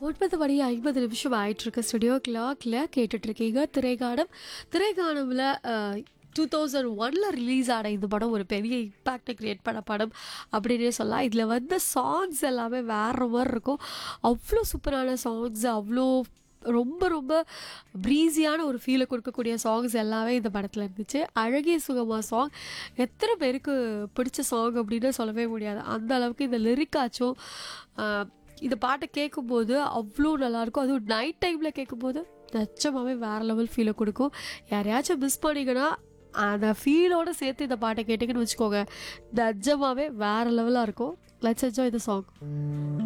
ஒன்பது மணி ஐம்பது நிமிஷம் ஆயிட்டிருக்கு ஸ்டுடியோ கிளாக்ல கேட்டுட்டு இருக்கீங்க திரைக்காலம் திரைக்காலமில் டூ தௌசண்ட் ஒனில் ரிலீஸ் ஆன இந்த படம் ஒரு பெரிய இம்பேக்டை க்ரியேட் பண்ண படம் அப்படின்னே சொல்லலாம் இதில் வந்த சாங்ஸ் எல்லாமே வேறு மாதிரி இருக்கும் அவ்வளோ சூப்பரான சாங்ஸ் அவ்வளோ ரொம்ப ரொம்ப ப்ரீஸியான ஒரு ஃபீலை கொடுக்கக்கூடிய சாங்ஸ் எல்லாமே இந்த படத்தில் இருந்துச்சு அழகிய சுகமா சாங் எத்தனை பேருக்கு பிடிச்ச சாங் அப்படின்னு சொல்லவே முடியாது அந்த அளவுக்கு இந்த லிரிக்காச்சும் இந்த பாட்டை கேட்கும்போது அவ்வளோ நல்லாயிருக்கும் அதுவும் நைட் டைமில் கேட்கும்போது நிச்சயமாகவே வேறு லெவல் ஃபீலை கொடுக்கும் யாரையாச்சும் மிஸ் பண்ணிங்கன்னா அந்த ஃபீலோடு சேர்த்து இந்த பாட்டை கேட்டிங்கன்னு வச்சுக்கோங்க நிஜமாகவே வேறு லெவலாக இருக்கும் லெட்ஸ் என்ஜாய் த சாங்